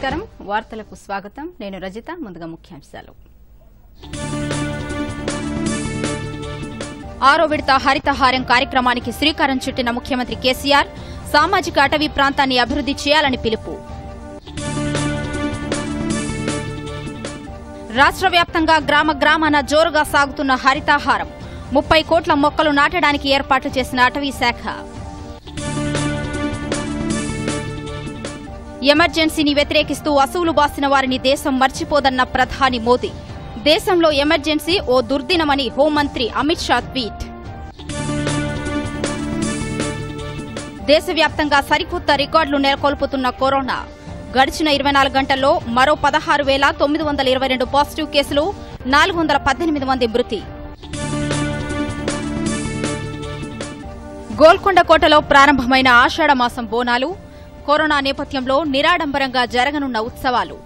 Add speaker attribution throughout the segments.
Speaker 1: నమస్కారం వార్తలకు స్వాగతం నేను రజిత ముందుగా ముఖ్యాంశాలు ఆరో విడత హరితహారం కార్యక్రమానికి శ్రీకారం చుట్టిన ముఖ్యమంత్రి కేసీఆర్ సామాజిక అటవీ ప్రాంతాన్ని అభివృద్ది చేయాలని పిలుపు రాష్ట్ర వ్యాప్తంగా గ్రామ గ్రామాన జోరుగా సాగుతున్న హరితాహారం ముప్పై కోట్ల మొక్కలు నాటడానికి ఏర్పాట్లు చేసిన అటవీ శాఖ ఎమర్జెన్సీని వ్యతిరేకిస్తూ అసువులు బాసిన వారిని దేశం మర్చిపోదన్న ప్రధాని మోదీ దేశంలో ఎమర్జెన్సీ ఓ దుర్దినమని హోంమంత్రి అమిత్ షా ట్వీట్ దేశవ్యాప్తంగా సరికొత్త రికార్డులు నెలకొల్పుతున్న కరోనా గడిచిన ఇరవై నాలుగు గంటల్లో మరో పదహారు వేల తొమ్మిది వందల ఇరవై రెండు పాజిటివ్ కేసులు నాలుగు వందల పద్దెనిమిది మంది మృతి గోల్కొండ కోటలో ప్రారంభమైన ఆషాఢ మాసం బోనాలు కరోనా నేపథ్యంలో నిరాడంబరంగా జరగనున్న ఉత్సవాలు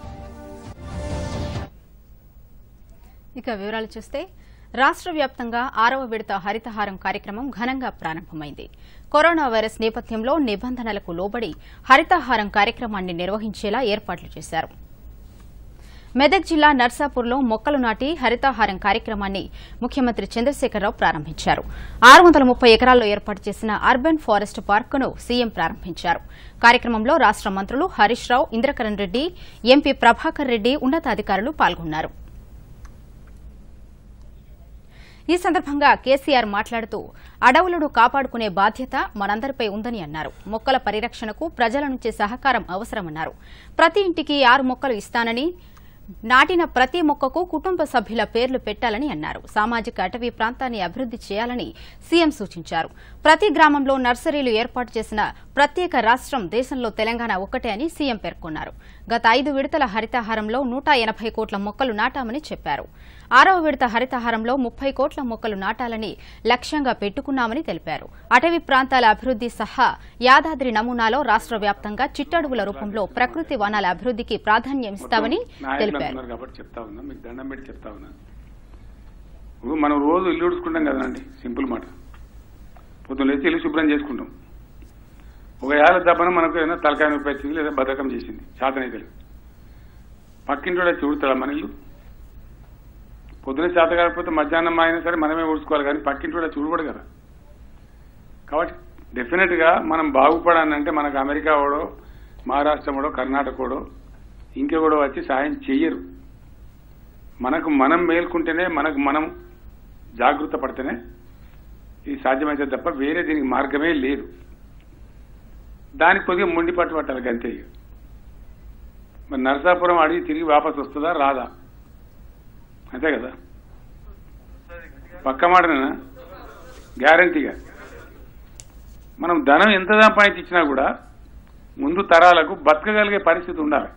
Speaker 1: ఇక వివరాలు చూస్తే రాష్ట్ర వ్యాప్తంగా ఆరవ విడత హరితహారం కార్యక్రమం ఘనంగా ప్రారంభమైంది కరోనా వైరస్ నేపథ్యంలో నిబంధనలకు లోబడి హరితహారం కార్యక్రమాన్ని నిర్వహించేలా ఏర్పాట్లు చేశారు మెదక్ జిల్లా నర్సాపూర్లో మొక్కలు నాటి హరితాహారం కార్యక్రమాన్ని ముఖ్యమంత్రి చంద్రశేఖరరావు ప్రారంభించారు ఆరు వందల ముప్పై ఎకరాల్లో ఏర్పాటు చేసిన అర్బన్ ఫారెస్ట్ పార్కును సీఎం ప్రారంభించారు కార్యక్రమంలో రాష్ట మంత్రులు హరీష్ రావు ఇంద్రకరణ్ రెడ్డి ఎంపీ ప్రభాకర్ రెడ్డి ఉన్నతాధికారులు పాల్గొన్నారు ఈ సందర్భంగా కేసీఆర్ మాట్లాడుతూ అడవులను కాపాడుకునే బాధ్యత మనందరిపై ఉందని అన్నారు మొక్కల పరిరక్షణకు ప్రజల నుంచి సహకారం అవసరమన్నారు ప్రతి ఇంటికి ఆరు మొక్కలు ఇస్తానని నాటిన ప్రతి మొక్కకు కుటుంబ సభ్యుల పేర్లు పెట్టాలని అన్నారు సామాజిక అటవీ ప్రాంతాన్ని అభివృద్ది చేయాలని సీఎం సూచించారు ప్రతి గ్రామంలో నర్సరీలు ఏర్పాటు చేసిన ప్రత్యేక రాష్ట్రం దేశంలో తెలంగాణ ఒక్కటే అని సీఎం పేర్కొన్నారు గత ఐదు విడతల హరితహారంలో నూట ఎనభై కోట్ల మొక్కలు నాటామని చెప్పారు ఆరవ విడత హరితహారంలో ముప్పై కోట్ల మొక్కలు నాటాలని లక్ష్యంగా పెట్టుకున్నామని తెలిపారు అటవీ ప్రాంతాల అభివృద్ది సహా యాదాద్రి నమూనాలో రాష్ట్ర వ్యాప్తంగా చిట్టడుగుల రూపంలో ప్రకృతి వనాల అభివృద్దికి ప్రాధాన్యం ఇస్తామని
Speaker 2: నాయకులు
Speaker 1: తెలిపారు
Speaker 2: అంటున్నారు కాబట్టి చెప్తా ఉన్నా మీకు దండం పెట్టి చెప్తా ఉన్నా ఇప్పుడు మనం రోజు ఇల్లు ఉడుచుకుంటాం కదండి సింపుల్ మాట పొద్దున్న లేచి ఇల్లు శుభ్రం చేసుకుంటాం ఒక ఏళ్ళ దెబ్బన మనకు ఏదైనా తలకాయ నొప్పి వచ్చింది లేదా బద్ధకం చేసింది శాతనైతే పక్కింటి వచ్చి ఉడతాడా మన ఇల్లు పొద్దున చేత కాకపోతే మధ్యాహ్నం అయినా సరే మనమే ఊడ్చుకోవాలి కానీ పక్కింటి వచ్చి చూడకూడదు కదా కాబట్టి డెఫినెట్ గా మనం బాగుపడాలంటే మనకు అమెరికా వాడో మహారాష్ట్ర వాడో కర్ణాటక వాడో ఇంకెవడో వచ్చి సాయం చెయ్యరు మనకు మనం మేల్కుంటేనే మనకు మనం జాగృత పడితేనే ఇది సాధ్యమైతే తప్ప వేరే దీనికి మార్గమే లేదు దానికి కొద్దిగా మొండి పట్టు పట్టాలి అంతే ఇక. మరి నరసాపురం అడిగి తిరిగి వాపస్ వస్తుందా రాదా అంతే కదా పక్క మాటనేనా గ్యారంటీగా మనం ధనం ఎంత సంపాదించినా కూడా ముందు తరాలకు బతకగలిగే పరిస్థితి ఉండాలి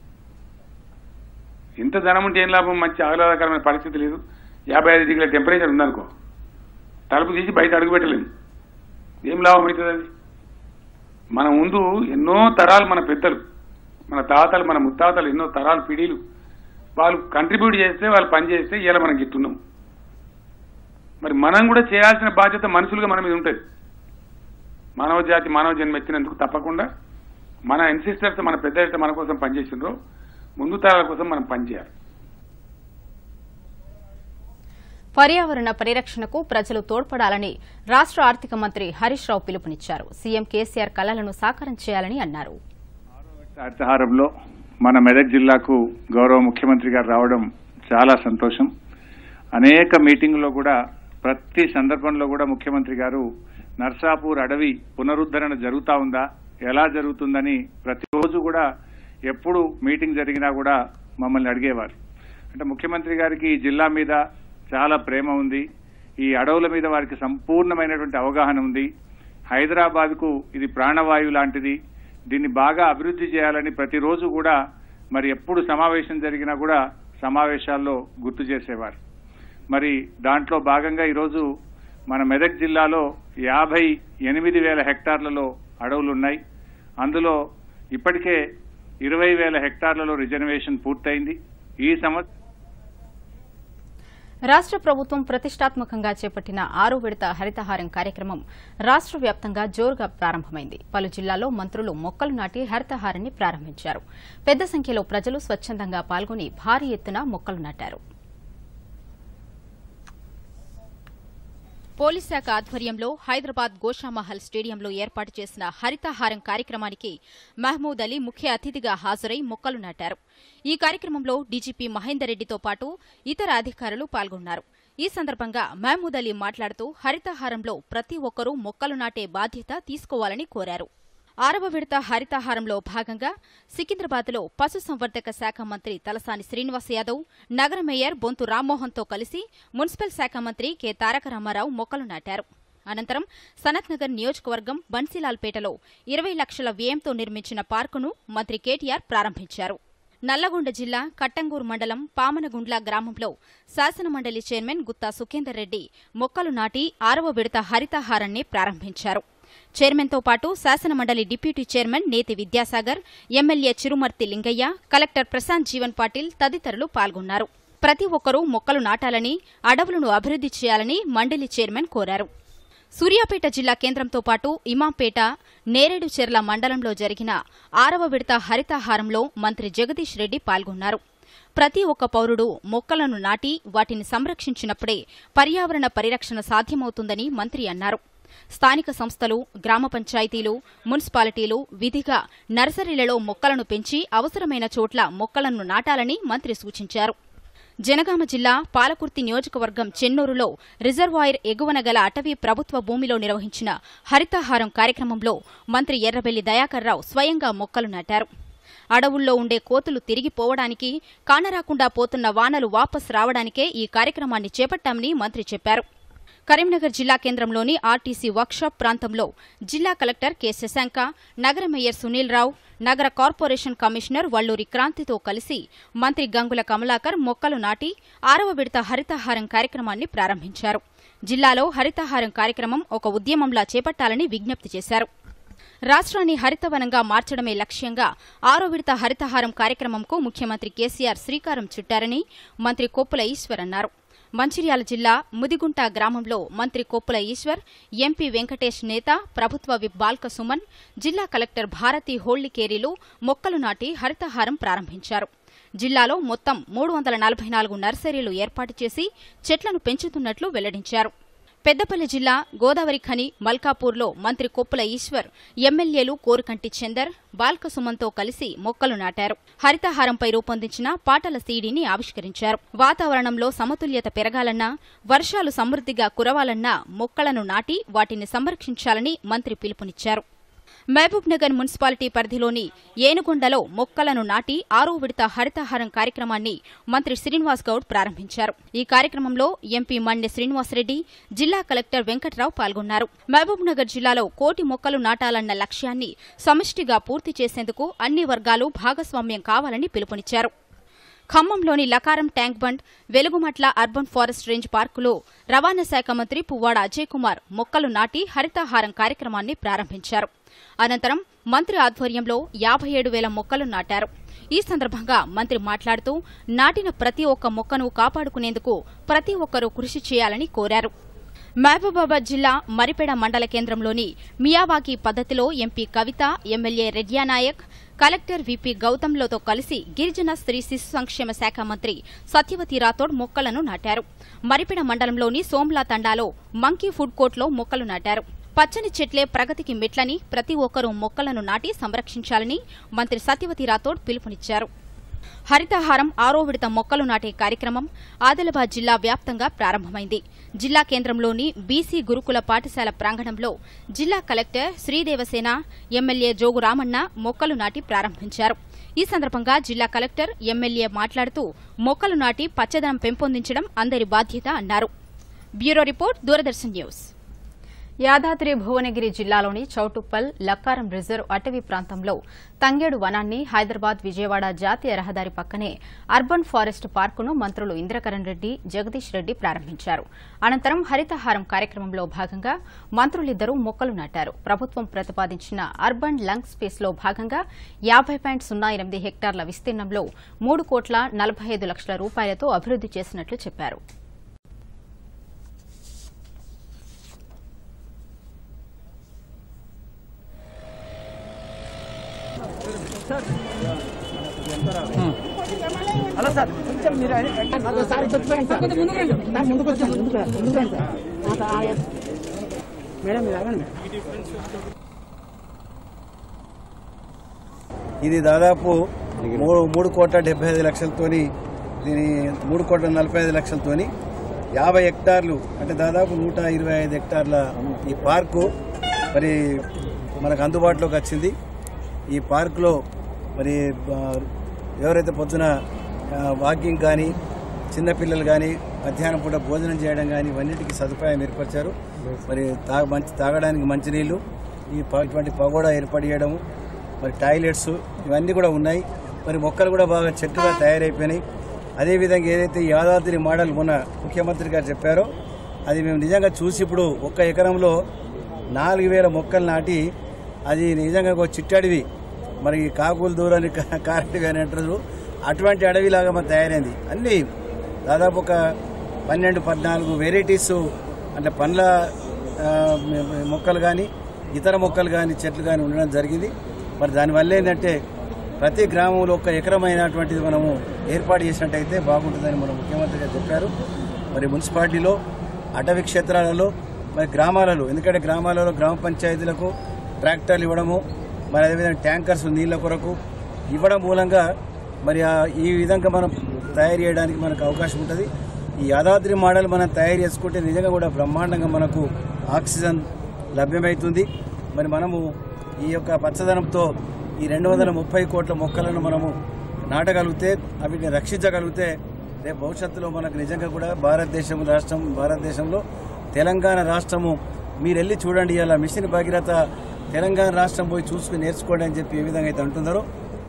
Speaker 2: ఎంత ధనం ఉంటే ఏం లాభం మంచి ఆహ్లాదకరమైన పరిస్థితి లేదు యాభై ఐదు డిగ్రీల టెంపరేచర్ ఉందనుకో తలుపు తీసి బయట అడుగు పెట్టలేము ఏం లాభం అవుతుంది అది మన ముందు ఎన్నో తరాలు మన పెద్దలు మన తాతలు మన ముత్తాతలు ఎన్నో తరాలు పిడీలు వాళ్ళు కంట్రిబ్యూట్ చేస్తే వాళ్ళు పని చేస్తే ఇలా మనం గిట్టున్నాం మరి మనం కూడా చేయాల్సిన బాధ్యత మనుషులుగా మన మీద ఉంటుంది మానవ జాతి మానవ జన్మ ఎత్తినందుకు తప్పకుండా మన ఎన్సిస్టర్స్ మన పెద్ద అయితే మన కోసం పనిచేసిండ్రో ముందు తరాల కోసం మనం పనిచేయాలి
Speaker 1: పర్యావరణ పరిరక్షణకు ప్రజలు తోడ్పడాలని రాష్ట్ర ఆర్థిక మంత్రి హరీష్ రావు పిలుపునిచ్చారు సీఎం కేసీఆర్ కలలను సాకారం చేయాలని అన్నారు
Speaker 3: హరితహారంలో మన మెదక్ జిల్లాకు గౌరవ ముఖ్యమంత్రి గారు రావడం చాలా సంతోషం అనేక మీటింగుల్లో కూడా ప్రతి సందర్భంలో కూడా ముఖ్యమంత్రి గారు నర్సాపూర్ అడవి పునరుద్ధరణ జరుగుతా ఉందా ఎలా జరుగుతుందని ప్రతిరోజు కూడా ఎప్పుడు మీటింగ్ జరిగినా కూడా మమ్మల్ని అడిగేవారు అంటే ముఖ్యమంత్రి గారికి ఈ జిల్లా మీద చాలా ప్రేమ ఉంది ఈ అడవుల మీద వారికి సంపూర్ణమైనటువంటి అవగాహన ఉంది హైదరాబాద్కు ఇది ప్రాణవాయువు లాంటిది దీన్ని బాగా అభివృద్ధి చేయాలని ప్రతిరోజు కూడా మరి ఎప్పుడు సమావేశం జరిగినా కూడా సమావేశాల్లో గుర్తు చేసేవారు మరి దాంట్లో భాగంగా ఈరోజు మన మెదక్ జిల్లాలో యాభై ఎనిమిది వేల హెక్టార్లలో అడవులు ఉన్నాయి అందులో ఇప్పటికే ఇరవై వేల హెక్టార్లలో రిజర్వేషన్ పూర్తయింది ఈ సంవత్సరం
Speaker 1: రాష్ట్ర ప్రభుత్వం ప్రతిష్టాత్మకంగా చేపట్టిన ఆరో విడత హరితహారం కార్యక్రమం రాష్ట్ర వ్యాప్తంగా జోరుగా ప్రారంభమైంది పలు జిల్లాల్లో మంత్రులు మొక్కలు నాటి హరితహారాన్ని ప్రారంభించారు పెద్ద సంఖ్యలో ప్రజలు స్వచ్ఛందంగా పాల్గొని భారీ ఎత్తున మొక్కలు నాటారు పోలీస్ శాఖ ఆధ్వర్యంలో హైదరాబాద్ గోషామహల్ స్టేడియంలో ఏర్పాటు చేసిన హరితహారం కార్యక్రమానికి మహమూద్ అలీ ముఖ్య అతిథిగా హాజరై మొక్కలు నాటారు ఈ కార్యక్రమంలో డీజీపీ మహేందర్ రెడ్డితో పాటు ఇతర అధికారులు పాల్గొన్నారు ఈ సందర్భంగా మహమూద్ అలీ మాట్లాడుతూ హరితహారంలో ప్రతి ఒక్కరూ మొక్కలు నాటే బాధ్యత తీసుకోవాలని కోరారు ఆరవ విడత హరితహారంలో భాగంగా సికింద్రాబాద్లో పశుసంవర్ధక శాఖ మంత్రి తలసాని శ్రీనివాస్ యాదవ్ నగర మేయర్ బొంతు రామ్మోహన్తో కలిసి మున్సిపల్ శాఖ మంత్రి కె తారక రామారావు మొక్కలు నాటారు అనంతరం సనత్ నగర్ నియోజకవర్గం బన్సీలాల్పేటలో ఇరవై లక్షల వ్యయంతో నిర్మించిన పార్కును మంత్రి కేటీఆర్ ప్రారంభించారు నల్లగొండ జిల్లా కట్టంగూరు మండలం పామనగుండ్ల గ్రామంలో శాసనమండలి చైర్మన్ గుత్తా సుఖేందర్ రెడ్డి మొక్కలు నాటి ఆరవ విడత హరితహారాన్ని ప్రారంభించారు చైర్మన్తో పాటు శాసనమండలి deputy chairman Neti Vidyasagar MLA Chirumarthi Lingaiah collector Prashanth Jeevan Patil తదితరులు పాల్గొన్నారు ప్రతి ఒక్కరూ మొక్కలు నాటాలని అడవులను అభివృద్ది చేయాలని మండలి చైర్మన్ కోరారు సూర్యాపేట జిల్లా కేంద్రంతో పాటు ఇమాంపేట నేరేడుచెర్ల మండలంలో జరిగిన ఆరవ విడత హరితహారంలో మంత్రి జగదీష్ రెడ్డి పాల్గొన్నారు ప్రతి ఒక్క పౌరుడు మొక్కలను నాటి వాటిని సంరక్షించినప్పుడే పర్యావరణ పరిరక్షణ సాధ్యమవుతుందని మంత్రి అన్నారు స్థానిక సంస్థలు గ్రామ పంచాయతీలు మున్సిపాలిటీలు విధిగా నర్సరీలలో మొక్కలను పెంచి అవసరమైన చోట్ల మొక్కలను నాటాలని మంత్రి సూచించారు జనగామ జిల్లా పాలకుర్తి నియోజకవర్గం చెన్నూరులో రిజర్వాయర్ ఎగువన గల అటవీ ప్రభుత్వ భూమిలో నిర్వహించిన హరితహారం కార్యక్రమంలో మంత్రి ఎర్రబెల్లి దయాకర్రావు స్వయంగా మొక్కలు నాటారు అడవుల్లో ఉండే కోతులు తిరిగిపోవడానికి కానరాకుండా పోతున్న వానలు వాపస్ రావడానికే ఈ కార్యక్రమాన్ని చేపట్టామని మంత్రి చెప్పారు కరీంనగర్ జిల్లా కేంద్రంలోని ఆర్టీసీ వర్క్షాప్ ప్రాంతంలో జిల్లా కలెక్టర్ కె శశాంక నగర మేయర్ సునీల్ రావు నగర కార్పొరేషన్ కమిషనర్ వల్లూరి క్రాంతితో కలిసి మంత్రి గంగుల కమలాకర్ మొక్కలు నాటి ఆరవ విడత హరితహారం కార్యక్రమాన్ని ప్రారంభించారు జిల్లాలో హరితహారం కార్యక్రమం ఒక ఉద్యమంలా చేపట్టాలని విజ్ఞప్తి చేశారు రాష్ట్రాన్ని హరితవనంగా మార్చడమే లక్ష్యంగా ఆరో విడత హరితహారం కార్యక్రమంకు ముఖ్యమంత్రి కేసీఆర్ శ్రీకారం చుట్టారని మంత్రి కొప్పుల ఈశ్వర్ అన్నారు మంచిర్యాల జిల్లా ముదిగుంట గ్రామంలో మంత్రి కొప్పుల ఈశ్వర్ ఎంపీ వెంకటేష్ నేత ప్రభుత్వ విప్ బాల్క సుమన్ జిల్లా కలెక్టర్ భారతి హోళ్లికేరీలు మొక్కలు నాటి హరితహారం ప్రారంభించారు జిల్లాలో మొత్తం మూడు వందల నలభై నాలుగు నర్సరీలు ఏర్పాటు చేసి చెట్లను పెంచుతున్నట్లు వెల్లడించారు పెద్దపల్లి జిల్లా గోదావరి ఖని మల్కాపూర్లో మంత్రి కొప్పుల ఈశ్వర్ ఎమ్మెల్యేలు కోరుకంటి చందర్ బాల్క సుమన్తో కలిసి మొక్కలు నాటారు హరితహారంపై రూపొందించిన పాటల సీడీని ఆవిష్కరించారు వాతావరణంలో సమతుల్యత పెరగాలన్నా వర్షాలు సమృద్దిగా కురవాలన్నా మొక్కలను నాటి వాటిని సంరక్షించాలని మంత్రి పిలుపునిచ్చారు మహబూబ్ నగర్ మున్సిపాలిటీ పరిధిలోని ఏనుగొండలో మొక్కలను నాటి ఆరో విడత హరితహారం కార్యక్రమాన్ని మంత్రి శ్రీనివాస్ గౌడ్ ప్రారంభించారు ఈ కార్యక్రమంలో ఎంపీ మండె శ్రీనివాసరెడ్డి జిల్లా కలెక్టర్ వెంకట్రావు పాల్గొన్నారు మహబూబ్ నగర్ జిల్లాలో కోటి మొక్కలు నాటాలన్న లక్ష్యాన్ని సమిష్టిగా పూర్తి చేసేందుకు అన్ని వర్గాలు భాగస్వామ్యం కావాలని పిలుపునిచ్చారు ఖమ్మంలోని Lakaram tank bund Velugumatla urban forest range పార్కులో రవాణా శాఖ మంత్రి పువ్వాడ అజయ్ కుమార్ మొక్కలు నాటి హరితహారం కార్యక్రమాన్ని ప్రారంభించారు అనంతరం మంత్రి ఆధ్వర్యంలో యాభై ఏడు వేల మొక్కలు నాటారు ఈ సందర్భంగా మంత్రి మాట్లాడుతూ నాటిన ప్రతి ఒక్క మొక్కను కాపాడుకునేందుకు ప్రతి ఒక్కరూ కృషి చేయాలని కోరారు మహబూబాబాద్ జిల్లా మరిపెడ మండల కేంద్రంలోని మియావాకి పద్ధతిలో MP Kavitha MLA Redyanaik collector VP గౌతంలతో కలిసి గిరిజన స్త్రీ శిశు సంక్షేమ శాఖ మంత్రి సత్యవతి రాథోడ్ మొక్కలను నాటారు మరిపెడ మండలంలోని సోమ్లా తండాలో మంకీ ఫుడ్ కోర్టులో మొక్కలు నాటారు పచ్చని చెట్లే ప్రగతికి మెట్లని ప్రతి ఒక్కరూ మొక్కలను నాటి సంరక్షించాలని మంత్రి సత్యవతి రాథోడ్ పిలుపునిచ్చారు హరితహారం ఆరో విడత మొక్కలు నాటే కార్యక్రమం ఆదిలాబాద్ జిల్లా వ్యాప్తంగా ప్రారంభమైంది జిల్లా కేంద్రంలోని బీసీ గురుకుల పాఠశాల ప్రాంగణంలో జిల్లా కలెక్టర్ శ్రీదేవసేన ఎమ్మెల్యే జోగు రామన్న మొక్కలు నాటి ప్రారంభించారు ఈ సందర్భంగా జిల్లా కలెక్టర్ ఎమ్మెల్యే మాట్లాడుతూ మొక్కలు నాటి పచ్చదనం పెంపొందించడం అందరి బాధ్యత అన్నారు bureau report Doordarshan news Yadadri Bhuvanagiri జిల్లాలోని చౌటుప్పల్ లక్కారం రిజర్వ్ అటవీ ప్రాంతంలో తంగేడు వనాన్ని హైదరాబాద్ విజయవాడ జాతీయ రహదారి పక్కనే అర్బన్ ఫారెస్ట్ పార్కును మంత్రులు ఇంద్రకరణ్ రెడ్డి జగదీష్ రెడ్డి ప్రారంభించారు అనంతరం హరితహారం కార్యక్రమంలో భాగంగా మంత్రులిద్దరూ మొక్కలు నాటారు ప్రభుత్వం ప్రతిపాదించిన అర్బన్ లంగ్ స్పేస్ లో భాగంగా యాభై పాయింట్ సున్నా ఎనిమిది హెక్టార్ల విస్తీర్ణంలో మూడు కోట్ల నలభై ఐదు లక్షల రూపాయలతో అభివృద్ది చేసినట్లు చెప్పారు
Speaker 4: హలో సార్ కొంచెం మీరు సార్ ముందుకు వచ్చాను ముందుకు రా, ముందుకు రండి సార్ ఆ, ఆ, మేడం మీరు అడగండి మేడం
Speaker 5: ఇది దాదాపు మూడు మూడు కోట్ల డెబ్బై ఐదు లక్షలతోని దీని మూడు కోట్ల నలభై ఐదు లక్షలతోని యాభై హెక్టార్లు అంటే దాదాపు నూట ఇరవై ఐదు హెక్టార్ల ఈ పార్కు మరి మనకు అందుబాటులోకి వచ్చింది ఈ పార్కులో మరి ఆ, ఎవరైతే పొద్దున ఆ, వాకింగ్ కానీ చిన్నపిల్లలు కానీ మధ్యాహ్నం పూట భోజనం చేయడం కానీ ఇవన్నిటికీ సదుపాయం ఏర్పరిచారు మరి తాగ మంచి తాగడానికి మంచినీళ్ళు ఈ ప- ఇటువంటి పగోడా ఏర్పాటు చేయడము మరి టాయిలెట్స్ ఇవన్నీ కూడా ఉన్నాయి మరి మొక్కలు కూడా బాగా చెట్టుగా తయారైపోయినాయి అదేవిధంగా ఏదైతే ఈ యాదాద్రి మోడల్ మొన్న ముఖ్యమంత్రి గారు చెప్పారో అది మేము నిజంగా చూసి ఇప్పుడు ఒక్క ఎకరంలో నాలుగు వేల మొక్కలు నాటి అది నిజంగా ఒక చిట్టడివి మరి ఈ కాకులు దూరాన్ని కారటివి అని అంటారు అటువంటి అడవిలాగా మరి తయారైంది అన్నీ దాదాపు ఒక పన్నెండు పద్నాలుగు వెరైటీస్ అంటే పండ్ల ఆ, మొక్కలు కానీ ఇతర మొక్కలు కానీ చెట్లు కానీ ఉండడం జరిగింది మరి దానివల్ల ఏంటంటే ప్రతి గ్రామంలో ఒక ఎకరమైనటువంటిది మనము ఏర్పాటు చేసినట్టయితే బాగుంటుందని మన ముఖ్యమంత్రి గారు చెప్పారు మరి మున్సిపాలిటీలో అటవీ క్షేత్రాలలో మరి గ్రామాలలో ఎందుకంటే గ్రామాలలో గ్రామ పంచాయతీలకు ట్రాక్టర్లు ఇవ్వడము మరి అదేవిధంగా ట్యాంకర్స్ నీళ్ల కొరకు ఇవ్వడం మూలంగా మరి ఆ ఈ విధంగా మనం తయారు చేయడానికి మనకు అవకాశం ఉంటుంది ఈ యాదాద్రి మోడల్ మనం తయారు చేసుకుంటే నిజంగా కూడా బ్రహ్మాండంగా మనకు ఆక్సిజన్ లభ్యమవుతుంది మరి మనము ఈ యొక్క పచ్చదనంతో ఈ రెండు వందల ముప్పై కోట్ల మొక్కలను మనము నాటగలిగితే వీటిని రక్షించగలిగితే రేపు భవిష్యత్తులో మనకు నిజంగా కూడా భారతదేశం రాష్ట్రం భారతదేశంలో తెలంగాణ రాష్ట్రము మీరు వెళ్ళి చూడండి ఇలా మిషన్ భగీరథ తెలంగాణ రాష్ట్రం పోయి చూసుకుని నేర్చుకోండి అని చెప్పి ఏ విధంగా అయితే అంటున్నారో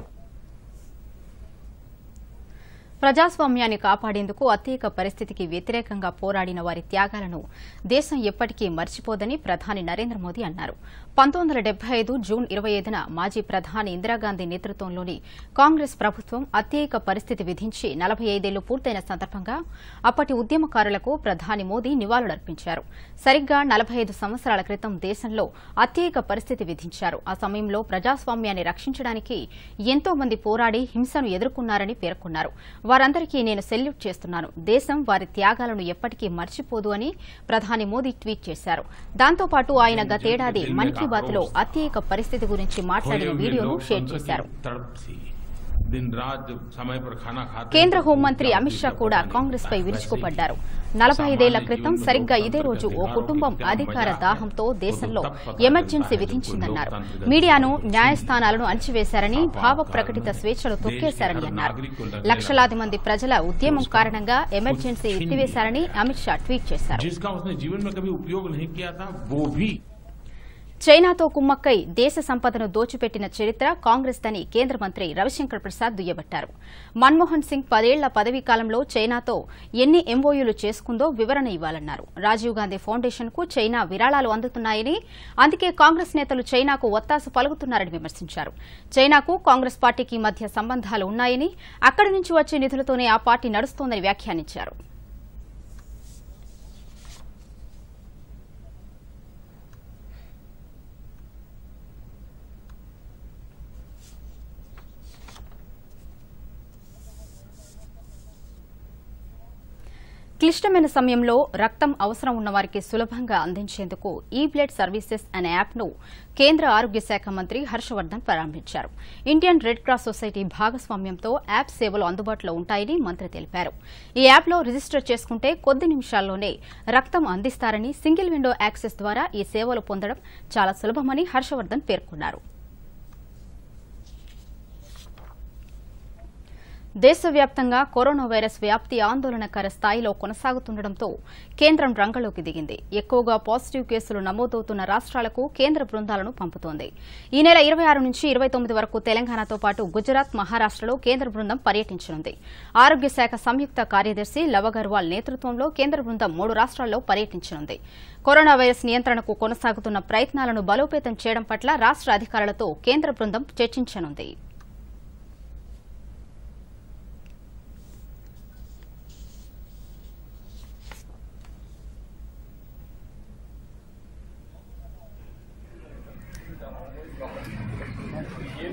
Speaker 1: ప్రజాస్వామ్యాన్ని కాపాడేందుకు అత్యేక పరిస్థితికి వ్యతిరేకంగా పోరాడిన వారి త్యాగాలను దేశం ఎప్పటికీ మర్చిపోదని ప్రధాని నరేంద్ర మోదీ అన్నారు పంతొమ్మిది వందల డెబ్బై ఐదు జూన్ ఇరవై ఐదున మాజీ ప్రధాని ఇందిరాగాంధీ నేతృత్వంలోని కాంగ్రెస్ ప్రభుత్వం అత్యేక పరిస్థితి విధించి నలభై ఐదేళ్లు పూర్తయిన సందర్భంగా అప్పటి ఉద్యమకారులకు ప్రధాని మోదీ నివాళులర్పించారు సరిగ్గా నలభై ఐదు సంవత్సరాల క్రితం దేశంలో అత్యేక పరిస్థితి విధించారు ఆ సమయంలో ప్రజాస్వామ్యాన్ని రక్షించడానికి ఎంతో మంది పోరాడి హింసను ఎదుర్కొన్నారని పేర్కొన్నారు వారందరికీ నేను సెల్యూట్ చేస్తున్నాను దేశం వారి త్యాగాలను ఎప్పటికీ మర్చిపోదు అని ప్రధాని మోదీ ట్వీట్ చేశారు దాంతోపాటు ఆయన గతేడాది మన్ కీ బాత్ లో అత్యేక పరిస్థితి గురించి మాట్లాడిన వీడియోను షేర్ చేశారు
Speaker 6: दिन रात जब समय पर खाना खाते
Speaker 1: కేంద్ర
Speaker 6: हैं, तो
Speaker 1: హోంమంత్రి
Speaker 6: भूख
Speaker 1: అమిత్ షా
Speaker 6: का
Speaker 1: కూడా
Speaker 6: होता
Speaker 1: కాంగ్రెస్ పై
Speaker 6: है।
Speaker 1: విరుచుకుపడ్డారు
Speaker 6: वैसे ही
Speaker 1: నలభై ఐదేళ్ల
Speaker 6: सामान्य
Speaker 1: క్రితం
Speaker 6: जीवन में
Speaker 1: సరిగ్గా
Speaker 6: लोकतंत्र
Speaker 1: ఇదే
Speaker 6: के
Speaker 1: రోజు ఓ
Speaker 6: अधिकारों
Speaker 1: కుటుంబం
Speaker 6: को क्या
Speaker 1: అధికార
Speaker 6: बजा है,
Speaker 1: దాహంతో
Speaker 6: वो तो
Speaker 1: దేశంలో
Speaker 6: तब पता
Speaker 1: ఎమర్జెన్సీ
Speaker 6: चलता है जब
Speaker 1: విధించిందన్నారు
Speaker 6: कोई लोकतंत्र
Speaker 1: మీడియాను
Speaker 6: का
Speaker 1: న్యాయస్థానాలను అణచివేశారని
Speaker 6: आपात
Speaker 1: భావ
Speaker 6: काल
Speaker 1: ప్రకటిత
Speaker 6: में
Speaker 1: స్వేచ్ఛలు
Speaker 6: देश के
Speaker 1: తొక్కేశారని
Speaker 6: हर
Speaker 1: అన్నారు
Speaker 6: नागरिक को लगने
Speaker 1: లక్షలాది
Speaker 6: लगा
Speaker 1: మంది ప్రజల ఉద్యమం
Speaker 6: उसका
Speaker 1: కారణంగా
Speaker 6: कुछ
Speaker 1: ఎమర్జెన్సీ
Speaker 6: छीन
Speaker 1: ఎత్తివేశారని అమిత్ షా ట్వీట్ చేశారు
Speaker 6: जिसका उसने जीवन में कभी उपयोग नहीं किया था वो भी
Speaker 1: చైనాతో కుమ్మక్కై దేశ సంపదను దోచిపెట్టిన చరిత్ర కాంగ్రెస్ దని కేంద్ర మంత్రి రవిశంకర్ ప్రసాద్ దుయ్యబట్టారు మన్మోహన్ సింగ్ పదేళ్ల పదవీ కాలంలో చైనాతో ఎన్ని ఎంఓయూలు చేసుకుందో వివరణ ఇవ్వాలన్నారు రాజీవ్ గాంధీ ఫౌండేషన్ కు చైనా విరాళాలు అందుతున్నాయని అందుకే కాంగ్రెస్ నేతలు చైనాకు ఒత్తాసు పలుకుతున్నారని విమర్శించారు చైనాకు కాంగ్రెస్ పార్టీకి మధ్య సంబంధాలు ఉన్నాయని అక్కడి నుంచి వచ్చే నిధులతోనే ఆ పార్టీ నడుస్తోందని వ్యాఖ్యానించారు క్లిష్టమైన సమయంలో రక్తం అవసరం ఉన్న వారికి సులభంగా అందించేందుకు ఈ బ్లడ్ సర్వీసెస్ అనే యాప్ను కేంద్ర ఆరోగ్య శాఖ మంత్రి హర్షవర్ధన్ ప్రారంభించారు ఇండియన్ రెడ్ క్రాస్ సొసైటీ భాగస్వామ్యంతో యాప్ సేవలు అందుబాటులో ఉంటాయని మంత్రి తెలిపారు ఈ యాప్లో రిజిస్టర్ చేసుకుంటే కొద్ది నిమిషాల్లోనే రక్తం అందిస్తారని సింగిల్ విండో యాక్సెస్ ద్వారా ఈ సేవలు పొందడం చాలా సులభమని హర్షవర్ధన్ పేర్కొన్నారు దేశవ్యాప్తంగా కరోనా వైరస్ వ్యాప్తి ఆందోళనకర స్థాయిలో కొనసాగుతుండటంతో కేంద్రం రంగంలోకి దిగింది ఎక్కువగా పాజిటివ్ కేసులు నమోదవుతున్న రాష్ట్రాలకు కేంద్ర బృందాలను పంపుతోంది ఈ నెల ఇరవై ఆరు నుంచి ఇరవై తొమ్మిది వరకు తెలంగాణతో పాటు గుజరాత్ మహారాష్టలో కేంద్ర బృందం పర్యటించనుంది ఆరోగ్య శాఖ సంయుక్త కార్యదర్శి లవ్ అగర్వాల్ నేతృత్వంలో కేంద్ర బృందం మూడు రాష్ట్రాల్లో పర్యటించనుంది కరోనా వైరస్ నియంత్రణకు కొనసాగుతున్న ప్రయత్నాలను బలోపేతం చేయడం పట్ల రాష్ట్ర అధికారులతో కేంద్ర బృందం చర్చించనుంది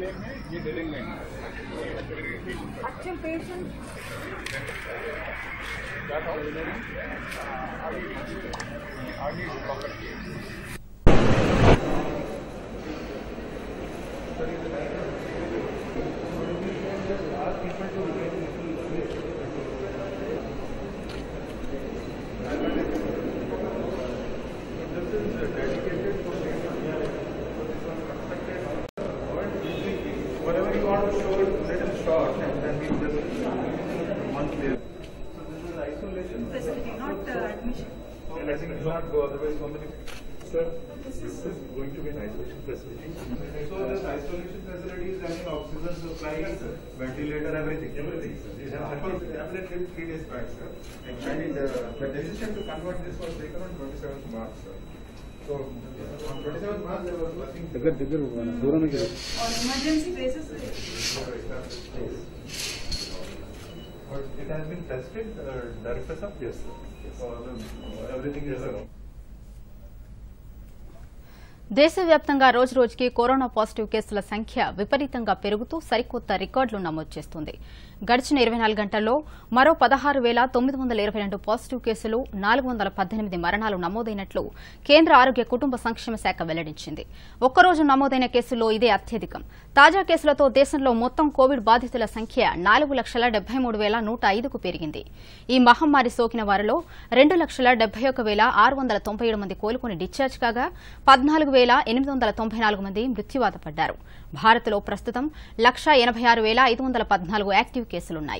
Speaker 7: facility, not uh, admission.
Speaker 8: And I think it will not go otherwise so many. Sir, this is going to be an isolation facility.
Speaker 9: So this isolation facility is having oxygen supply, ventilator, everything.
Speaker 8: Everything, sir.
Speaker 9: This happened definitely three days back, sir. And uh, the decision to convert this was taken on twenty-seventh March, sir. So on twenty-seventh March, there was nothing.
Speaker 5: దగ్గర దగ్గర దూరంగా
Speaker 7: On emergency basis,
Speaker 8: But it has been tested, uh, Director sir? Yes, sir. So the- everything is around.
Speaker 1: దేశవ్యాప్తంగా రోజు రోజుకి corona positive కేసుల సంఖ్య విపరీతంగా పెరుగుతూ సరికొత్త రికార్డులు నమోదు చేస్తుంది గడిచిన ఇరవై నాలుగు గంటల్లో మరో పదహారు వేల తొమ్మిది వందల ఇరవై రెండు పాజిటివ్ కేసులు నాలుగు వందల పద్దెనిమిది మరణాలు నమోదైనట్లు కేంద్ర ఆరోగ్య కుటుంబ సంక్షేమ శాఖ వెల్లడించింది ఒక్కరోజు నమోదైన కేసుల్లో ఇదే అత్యధికం తాజా కేసులతో దేశంలో మొత్తం కోవిడ్ బాధితుల సంఖ్య నాలుగు లక్షల డెబ్బై మూడు వేల నూట ఐదుకు పెరిగింది ఈ మహమ్మారి సోకిన వారిలో రెండు లక్షల డెబ్బై ఒక వేల ఆరు వందల తొంభై ఏడు మంది కోలుకుని డిశ్చార్జ్ కాగా పద్నాలుగు వేల ఎనిమిది వందల తొంభై నాలుగు మంది మృత్యువాత పడ్డారు భారత్లో ప్రస్తుతం లక్షా ఎనభై ఆరు వేల ఐదు వందల పద్నాలుగు యాక్టివ్ కేసులున్నాయి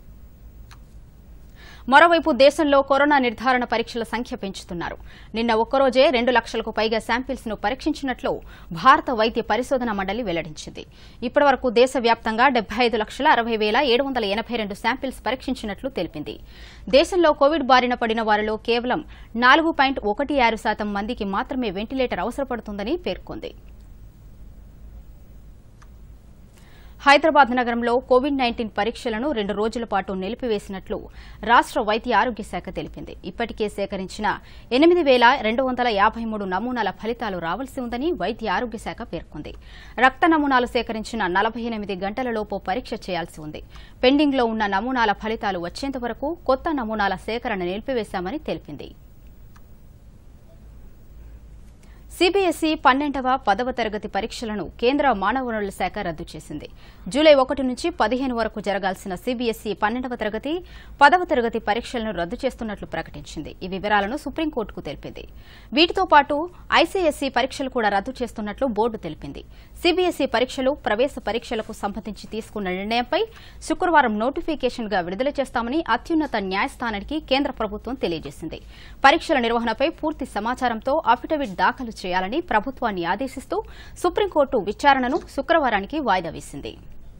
Speaker 1: మరోవైపు దేశంలో కరోనా నిర్ధారణ పరీక్షల సంఖ్య పెంచుతున్నారు నిన్న ఒక్కరోజే రెండు లక్షలకు పైగా శాంపిల్స్ ను పరీక్షించినట్లు భారత వైద్య పరిశోధన మండలి వెల్లడించింది ఇప్పటివరకు దేశవ్యాప్తంగా డెబ్బై ఐదు లక్షల అరవై వేల ఏడు వందల ఎనభై రెండు శాంపిల్స్ పరీక్షించినట్లు తెలిపింది దేశంలో కోవిడ్ బారిన పడిన వారిలో కేవలం నాలుగు పాయింట్ ఒకటి ఆరు శాతం మందికి మాత్రమే వెంటిలేటర్ అవసరపడుతుందని పేర్కొంది హైదరాబాద్ నగరంలో కోవిడ్ నైన్టీన్ పరీక్షలను రెండు రోజుల పాటు నిలిపివేసినట్లు రాష్ట వైద్య ఆరోగ్య శాఖ తెలిపింది ఇప్పటికే సేకరించిన ఎనిమిది వేల రెండు వందల యాభై మూడు నమూనాల ఫలితాలు రావాల్సి ఉందని వైద్య ఆరోగ్య శాఖ పేర్కొంది రక్త నమూనాలు సేకరించిన నలభై ఎనిమిది గంటలలోపు పరీక్ష చేయాల్సి ఉంది పెండింగ్లో ఉన్న నమూనాల ఫలితాలు వచ్చేంత వరకు కొత్త నమూనాల సేకరణ నిలిపివేశామని తెలిపింది సిబిఎస్ఈ పన్నెండవ పదవ తరగతి పరీక్షలను కేంద్ర మానవ వనరుల శాఖ రద్దు చేసింది జూలై ఒకటి నుంచి పదిహేను వరకు జరగాల్సిన సిబిఎస్ఈ పన్నెండవ తరగతి పదవ తరగతి పరీక్షలను రద్దు చేస్తున్నట్లు ప్రకటించింది ఈ వివరాలను సుప్రీంకోర్టుకు తెలిపింది వీటితో పాటు ఐసీఎస్ఈ పరీక్షలు కూడా రద్దు చేస్తున్నట్లు బోర్డు తెలిపింది సిబిఎస్ఈ పరీక్షలు ప్రవేశ పరీక్షలకు సంబంధించి తీసుకున్న నిర్ణయంపై శుక్రవారం నోటిఫికేషన్ గా విడుదల చేస్తామని అత్యున్నత న్యాయస్థానానికి కేంద్ర ప్రభుత్వం తెలియజేసింది పరీక్షల నిర్వహణపై పూర్తి సమాచారంతో అఫిడవిట్ దాఖలు చేయాలని ప్రభుత్వాన్ని ఆదేశిస్తూ సుప్రీంకోర్టు విచారణను శుక్రవారానికి వాయిదా వేసింది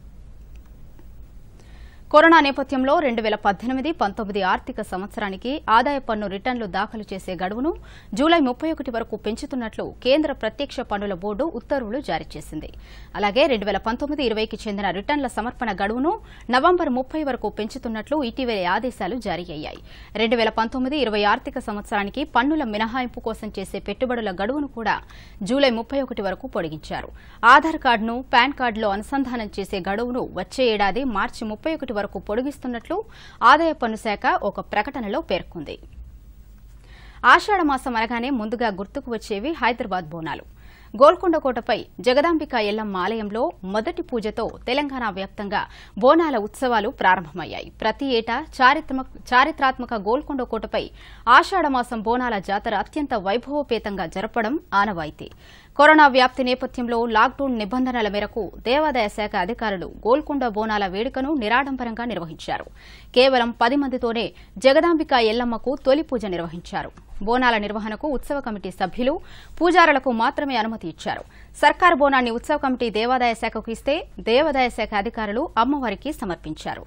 Speaker 1: కరోనా నేపథ్యంలో రెండు వేల పద్దెనిమిది పంతొమ్మిది ఆర్థిక సంవత్సరానికి ఆదాయ పన్ను రిటర్నులు దాఖలు చేసే గడువును జూలై ముప్పై ఒకటి వరకు పెంచుతున్నట్లు కేంద్ర ప్రత్యక్ష పన్నుల బోర్డు ఉత్తర్వులు జారీ చేసింది అలాగే రెండు వేల పంతొమ్మిది ఇరవైకి చెందిన రిటర్నుల సమర్పణ గడువును నవంబర్ ముప్పై వరకు పెంచుతున్నట్లు ఇటీవలే ఆదేశాలు జారీ అయ్యాయి రెండు వేల పంతొమ్మిది ఇరవై ఆర్థిక సంవత్సరానికి పన్నుల మినహాయింపు కోసం చేసే పెట్టుబడుల గడువును కూడా జూలై ముప్పై ఒకటి వరకు పొడిగించారు ఆధార్ కార్డును పాన్ కార్డులో అనుసంధానం చేసే గడువును వచ్చే ఏడాది మార్చి ముప్పై ఒకటి వరకు పొడిగిస్తున్నట్లు ఆదాయ పన్ను శాఖ ఒక ప్రకటనలో పేర్కొంది ఆషాఢమాసం అనగానే ముందుగా గుర్తుకు వచ్చేవి హైదరాబాద్ బోనాలు గోల్కొండ కోటపై జగదాంబిక ఎల్లమ్మ ఆలయంలో మొదటి పూజతో తెలంగాణ వ్యాప్తంగా బోనాల ఉత్సవాలు ప్రారంభమయ్యాయి ప్రతి ఏటా చారిత్రమ- చారిత్రాత్మక గోల్కొండ కోటపై ఆషాఢమాసం బోనాల జాతర అత్యంత వైభవోపేతంగా జరపడం ఆనవాయితీ కరోనా వ్యాప్తి నేపథ్యంలో లాక్డౌన్ నిబంధనల మేరకు దేవాదాయ శాఖ అధికారులు గోల్కొండ బోనాల వేడుకను నిరాడంబరంగా నిర్వహించారు కేవలం పది మందితోనే జగదాంబిక ఎల్లమ్మకు తొలి పూజ నిర్వహించారు బోనాల నిర్వహణకు ఉత్సవ కమిటీ సభ్యులు పూజారులకు మాత్రమే అనుమతి ఇచ్చారు సర్కారు బోనాన్ని ఉత్సవ కమిటీ దేవాదాయ శాఖకు ఇస్తే దేవాదాయ శాఖ అధికారులు అమ్మవారికి సమర్పించారు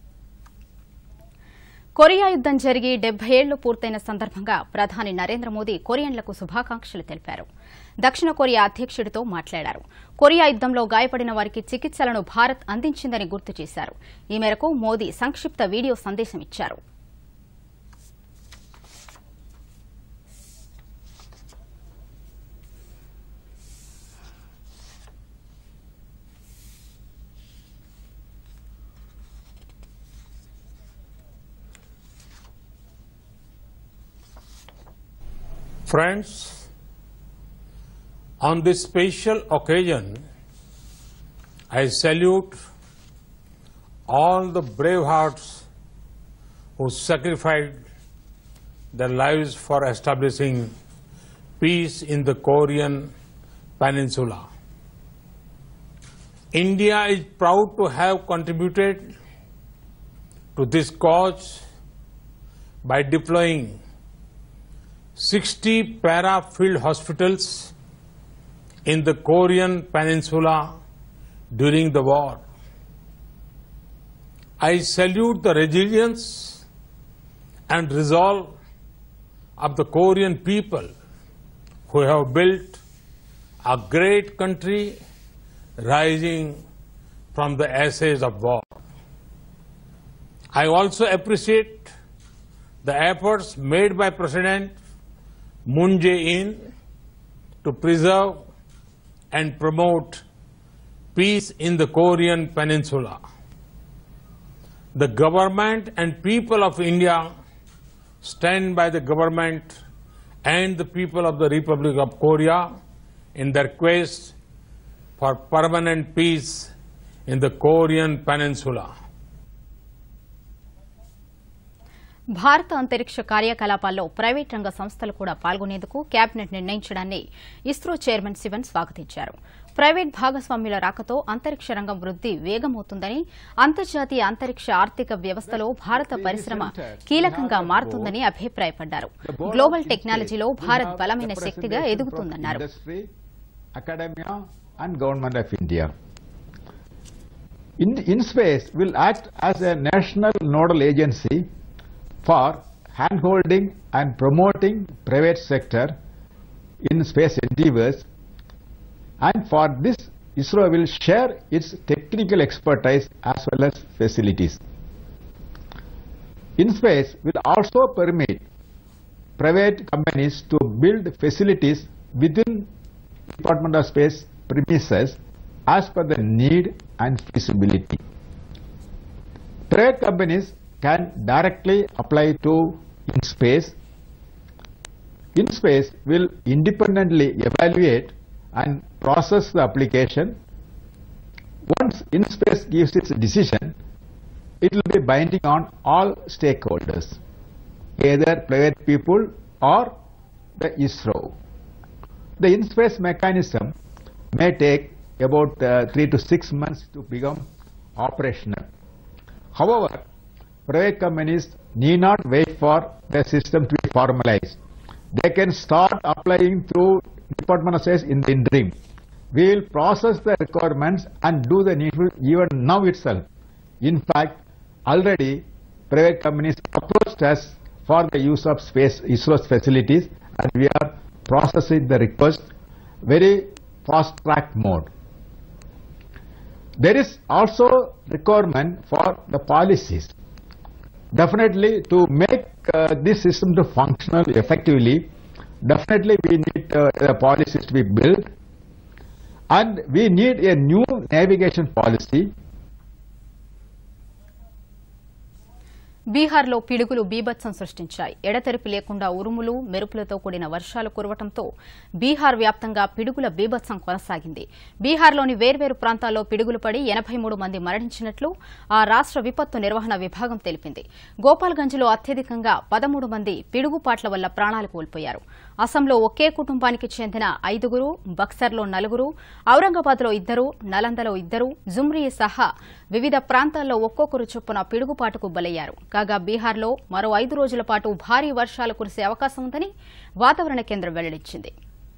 Speaker 1: కొరియా యుద్దం జరిగి డెబ్బై ఏళ్లు పూర్తయిన సందర్భంగా ప్రధాని నరేంద్ర మోదీ కొరియన్లకు శుభాకాంక్షలు తెలిపారు దక్షిణ కొరియా అధ్యక్షుడితో మాట్లాడారు కొరియా యుద్దంలో గాయపడిన వారికి చికిత్సలను భారత్ అందించిందని గుర్తు చేశారు ఈ మేరకు మోదీ సంక్షిప్త వీడియో సందేశం ఇచ్చారు
Speaker 6: Friends, on this special occasion, I salute all the brave hearts who sacrificed their lives for establishing peace in the Korean Peninsula. India is proud to have contributed to this cause by deploying 60 para field hospitals in the Korean Peninsula during the war. I salute the resilience and resolve of the Korean people who have built a great country rising from the ashes of war. I also appreciate the efforts made by President Moon Jae-in to preserve and promote peace in the Korean Peninsula. The government and people of India stand by the government and the people of the Republic of Korea in their quest for permanent peace in the Korean Peninsula.
Speaker 1: భారత అంతరిక్ష కార్యకలాపాల్లో private రంగ సంస్థలు కూడా పాల్గొనేందుకు cabinet నిర్ణయించడాన్ని ISRO chairman Sivan స్వాగతించారు private భాగస్వామ్యుల రాకతో అంతరిక్ష రంగం వృద్ది వేగమవుతుందని అంతర్జాతీయ అంతరిక్ష ఆర్థిక వ్యవస్థలో భారత పరిశ్రమ కీలకంగా మారుతుందని అభిప్రాయపడ్డారు గ్లోబల్ టెక్నాలజీలో భారత్ బలమైన శక్తిగా ఎదుగుతుందన్నారు
Speaker 10: industry, academia, and government of India. In, InSpace will act as a national nodal agency for handholding and promoting private sector in space endeavors and for this ISRO will share its technical expertise as well as facilities. InSpace will also permit private companies to build facilities within Department of Space premises as per the need and feasibility. Private companies can directly apply to InSpace. InSpace will independently evaluate and process the application. Once InSpace gives its decision, it will be binding on all stakeholders, either private people or the ISRO. The InSpace mechanism may take about uh, three to six months to become operational. However, private companies need not wait for the system to be formalized. They can start applying through Department of Space in the interim. We will process the requirements and do the needful even now itself. In fact, already private companies approached us for the use of space ISRO's facilities and we are processing the request very fast track mode. There is also requirement for the policies. Definitely to make uh, this system to functional effectively, definitely we need uh, the policies to be built and we need a new navigation policy
Speaker 1: బీహార్లో పిడుగులు బీభత్సం సృష్టించాయి ఎడతెరిపి లేకుండా ఉరుములు మెరుపులతో కూడిన వర్షాలు కురవడంతో బీహార్ వ్యాప్తంగా పిడుగుల బీభత్సం కొనసాగింది బీహార్లోని వేర్వేరు ప్రాంతాల్లో పిడుగులు పడి ఎనబై మూడు మంది మరణించినట్లు ఆ రాష్ట విపత్తు నిర్వహణ విభాగం తెలిపింది గోపాల్గంజ్లో అత్యధికంగా పదమూడు మంది పిడుగుపాట్ల వల్ల ప్రాణాలు కోల్పోయారు అసంలో ఒకే కుటుంబానికి చెందిన ఐదుగురు బక్సర్లో నలుగురు ఔరంగాబాద్లో ఇద్దరు నలందలో ఇద్దరు జుమ్రీ సహా వివిధ ప్రాంతాల్లో ఒక్కొక్కరు చొప్పున పిడుగుపాటుకు బలయ్యారు కాగా బీహార్లో మరో ఐదు రోజుల పాటు భారీ వర్షాలు కురిసే అవకాశం ఉందని వాతావరణ కేంద్రం వెల్లడించింది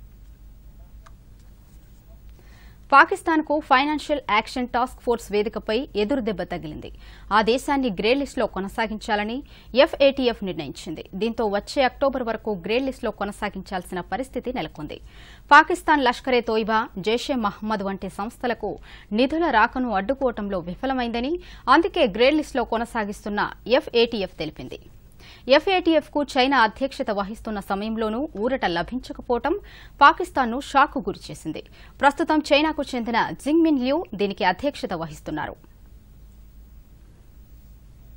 Speaker 1: పాకిస్తాన్కు ఫైనాన్షియల్ యాక్షన్ టాస్క్ ఫోర్స్ వేదికపై ఎదురుదెబ్బ తగిలింది ఆ దేశాన్ని గ్రే లిస్టులో కొనసాగించాలని ఎఫ్ఏటీఎఫ్ నిర్ణయించింది దీంతో వచ్చే అక్టోబర్ వరకు గ్రే లిస్టులో కొనసాగించాల్సిన పరిస్థితి నెలకొంది పాకిస్తాన్ లష్కరే తోయిబా జైషే మహమ్మద్ వంటి సంస్థలకు నిధుల రాకను అడ్డుకోవడంలో విఫలమైందని అందుకే గ్రే లిస్టులో కొనసాగిస్తున్న ఎఫ్ఏటీఎఫ్ తెలిపింది ఎఫ్ఏటీఎఫ్ కు చైనా అధ్యక్షత వహిస్తున్న సమయంలోనూ ఊరట లభించకపోవడం పాకిస్తాన్ను షాక్కు గురిచేసింది ప్రస్తుతం చైనాకు చెందిన జింగ్మిన్ ల్యూ దీనికి అధ్యక్షత వహిస్తున్నారు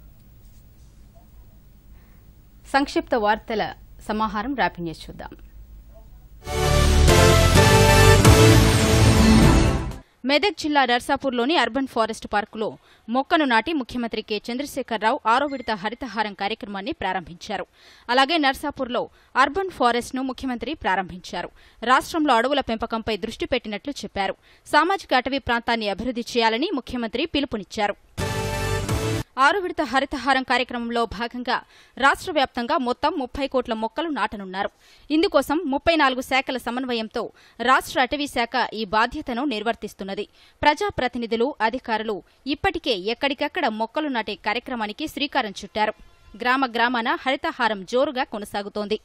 Speaker 1: సంక్షిప్త వార్తల సమాహారం ర్యాపింగ్ న్యూస్ చూద్దాం మెదక్ జిల్లా నర్సాపూర్లోని అర్బన్ ఫారెస్ట్ పార్కులో మొక్కను నాటి ముఖ్యమంత్రి కె చంద్రశేఖరరావు ఆరో విడత హరితహారం కార్యక్రమాన్ని ప్రారంభించారు అలాగే నర్సాపూర్లో అర్బన్ ఫారెస్ట్ ను ముఖ్యమంత్రి ప్రారంభించారు రాష్ట్రంలో అడవుల పెంపకంపై దృష్టి పెట్టినట్లు చెప్పారు సామాజిక అటవీ ప్రాంతాన్ని అభివృద్ధి చేయాలని ముఖ్యమంత్రి పిలుపునిచ్చారు ఆరు విడత హరితహారం కార్యక్రమంలో భాగంగా రాష్ట్ర వ్యాప్తంగా మొత్తం ముప్పై కోట్ల మొక్కలు నాటనున్నారు ఇందుకోసం ముప్పై నాలుగు శాఖల సమన్వయంతో రాష్ట్ర అటవీ శాఖ ఈ బాధ్యతను నిర్వర్తిస్తున్నది ప్రజాప్రతినిధులు అధికారులు ఇప్పటికే ఎక్కడికక్కడ మొక్కలు నాటే కార్యక్రమానికి శ్రీకారం చుట్టారు గ్రామ గ్రామాన హరితహారం జోరుగా కొనసాగుతోంది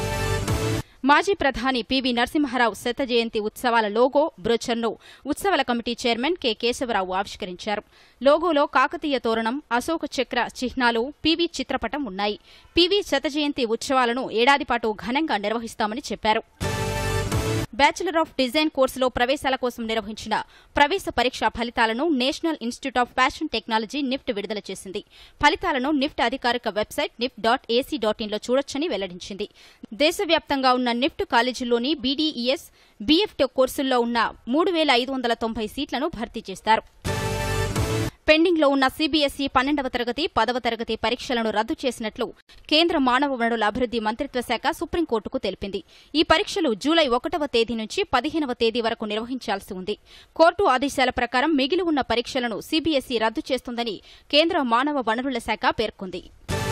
Speaker 1: మాజీ ప్రధాని పివి నరసింహారావు శత జయంతి ఉత్సవాల లోగో బ్రోచర్ను ఉత్సవాల కమిటీ చైర్మన్ కె కేశవరావు ఆవిష్కరించారు లోగోలో కాకతీయ తోరణం అశోక చక్ర చిహ్నాలు పివి చిత్రపటం ఉన్నాయి పివి శత జయంతి ఉత్సవాలను ఏడాది పాటు ఘనంగా నిర్వహిస్తామని చెప్పారు బ్యాచిలర్ ఆఫ్ డిజైన్ కోర్సులో ప్రవేశాల కోసం నిర్వహించిన ప్రవేశ పరీక్ష ఫలితాలను national institute of fashion technology NIFT విడుదల చేసింది ఫలితాలను నిఫ్ట్ అధికారిక website NIFT dot AC dot ఇన్లో చూడొచ్చని వెల్లడించింది దేశవ్యాప్తంగా ఉన్న నిఫ్ట్ కాలేజీల్లోని బీడీఈఎస్ బీఎఫ్టెక్ కోర్సుల్లో ఉన్న మూడు వేల ఐదు వందల తొంభై సీట్లను భర్తీ చేస్తారు పెండింగ్లో ఉన్న సీబీఎస్ఈ పన్నెండవ తరగతి పదవ తరగతి పరీక్షలను రద్దు చేసినట్లు కేంద్ర మానవ వనరుల అభివృద్ది మంత్రిత్వ శాఖ సుప్రీంకోర్టుకు తెలిపింది ఈ పరీక్షలు జూలై ఒకటవ తేదీ నుంచి పదిహేనవ తేదీ వరకు నిర్వహించాల్సి ఉంది కోర్టు ఆదేశాల ప్రకారం మిగిలి ఉన్న పరీక్షలను సీబీఎస్ఈ రద్దు చేస్తుందని కేంద్ర మానవ వనరుల శాఖ పేర్కొంది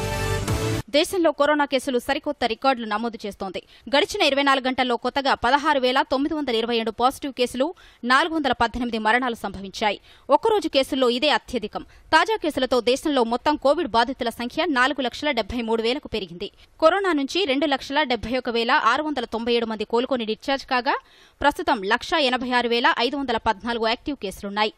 Speaker 1: దేశంలో కరోనా కేసులు సరికొత్త రికార్డులు నమోదు చేస్తోంది గడిచిన ఇరవై నాలుగు గంటల్లో కొత్తగా పదహారు వేల తొమ్మిది వందల ఇరవై ఏడు పాజిటివ్ కేసులు నాలుగు వందల పద్దెనిమిది మరణాలు సంభవించాయి ఒక్కరోజు కేసుల్లో ఇదే అత్యధికం తాజా కేసులతో దేశంలో మొత్తం కోవిడ్ బాధితుల సంఖ్య నాలుగు లక్షల డెబ్బై మూడు వేలకు పెరిగింది కరోనా నుంచి రెండు లక్షల డెబ్బై ఒక వేల ఆరు వందల తొంభై ఏడు మంది కోలుకొని డిశ్చార్జ్ కాగా ప్రస్తుతం లక్షా ఎనభై ఆరు వేల ఐదు వందల పద్నాలుగు యాక్టివ్ కేసులున్నాయి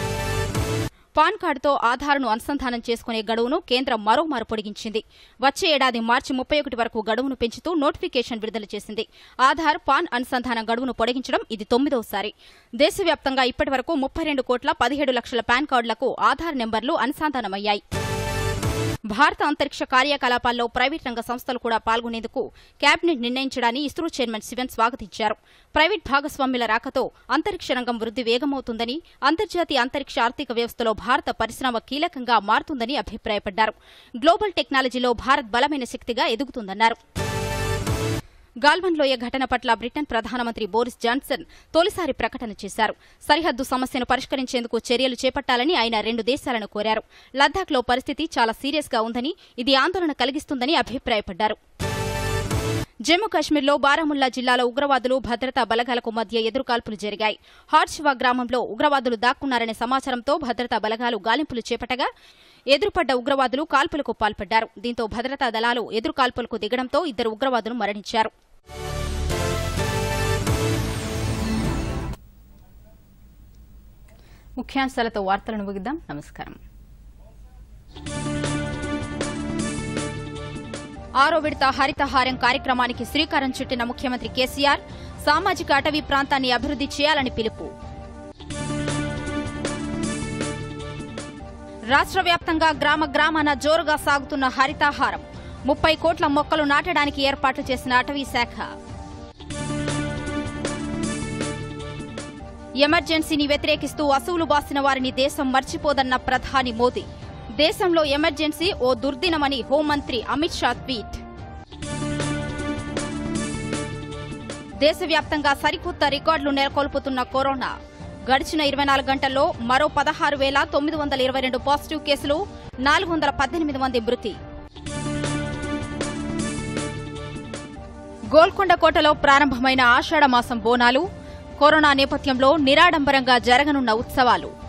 Speaker 1: పాన్ కార్డుతో ఆధార్ను అనుసంధానం చేసుకునే గడువును కేంద్రం మరోమారు పొడిగించింది వచ్చే ఏడాది మార్చి ముప్పై ఒకటి వరకు గడువును పెంచుతూ నోటిఫికేషన్ విడుదల చేసింది ఆధార్ పాన్ అనుసంధానం గడువును పొడిగించడం ఇది తొమ్మిదోసారి దేశవ్యాప్తంగా ఇప్పటి వరకు ముప్పై రెండు కోట్ల పదిహేడు లక్షల పాన్ కార్డులకు ఆధార్ నెంబర్లు అనుసంధానమయ్యాయి భారత అంతరిక్ష కార్యకలాపాల్లో ప్రైవేట్ రంగ సంస్థలు కూడా పాల్గొనేందుకు కేబినెట్ నిర్ణయించడాన్ని ఇస్రో చైర్మన్ శివన్ స్వాగతించారు ప్రైవేట్ భాగస్వామ్యుల రాకతో అంతరిక్ష రంగం వృద్ధి వేగమవుతుందని అంతర్జాతీయ అంతరిక్ష ఆర్థిక వ్యవస్థలో భారత పరిశ్రమ కీలకంగా మారుతుందని అభిప్రాయపడ్డారు గ్లోబల్ టెక్నాలజీలో భారత్ బలమైన శక్తిగా ఎదుగుతుందన్నారు గాల్వన్ లోయ ఘటన పట్ల బ్రిటన్ ప్రధానమంత్రి బోరిస్ జాన్సన్ తొలిసారి ప్రకటన చేశారు సరిహద్దు సమస్యను పరిష్కరించేందుకు చర్యలు చేపట్టాలని ఆయన రెండు దేశాలను కోరారు లద్దాఖ్లో పరిస్థితి చాలా సీరియస్గా ఉందని ఇది ఆందోళన కలిగిస్తుందని అభిప్రాయపడ్డారు జమ్మూ కాశ్మీర్లో బారాముల్లా జిల్లాలో ఉగ్రవాదులు భద్రతా బలగాలకు మధ్య ఎదురుకాల్పులు జరిగాయి హార్షివా గ్రామంలో ఉగ్రవాదులు దాక్కున్నారనే సమాచారంతో భద్రతా బలగాలు గాలింపులు చేపట్టగా ఎదురుపడ్డ ఉగ్రవాదులు కాల్పులకు పాల్పడ్డారు దీంతో భద్రతా దళాలు ఎదురుకాల్పులకు దిగడంతో ఇద్దరు ఉగ్రవాదులు మరణించారు ముఖ్యాంశాలతో వార్తలను ముగిద్దాం నమస్కారం ఆరో విడత హరితహారం కార్యక్రమానికి శ్రీకారం చుట్టిన ముఖ్యమంత్రి కేసీఆర్ సామాజిక అటవీ ప్రాంతాన్ని అభివృద్ది చేయాలని పిలుపు రాష్ట్ర వ్యాప్తంగా గ్రామ గ్రామాన జోరుగా సాగుతున్న హరితాహారం ముప్పై కోట్ల మొక్కలు నాటడానికి ఏర్పాట్లు చేసిన అటవీ శాఖ ఎమర్జెన్సీని వ్యతిరేకిస్తూ అసూలు బాసిన వారిని దేశం మర్చిపోదన్న ప్రధాని మోదీ దేశంలో ఎమర్జెన్సీ ఓ దుర్దినమని హోంమంత్రి అమిత్ షా ట్వీట్ దేశవ్యాప్తంగా సరికొత్త రికార్డులు నెలకొల్పుతున్న కరోనా గడిచిన ఇరవై నాలుగు గంటల్లో మరో పదహారు వేల తొమ్మిది వందల ఇరవై రెండు పాజిటివ్ కేసులు నాలుగు వందల పద్దెనిమిది మంది మృతి గోల్కొండ కోటలో ప్రారంభమైన ఆషాఢ మాసం బోనాలు కరోనా నేపథ్యంలో నిరాడంబరంగా జరగనున్న ఉత్సవాలు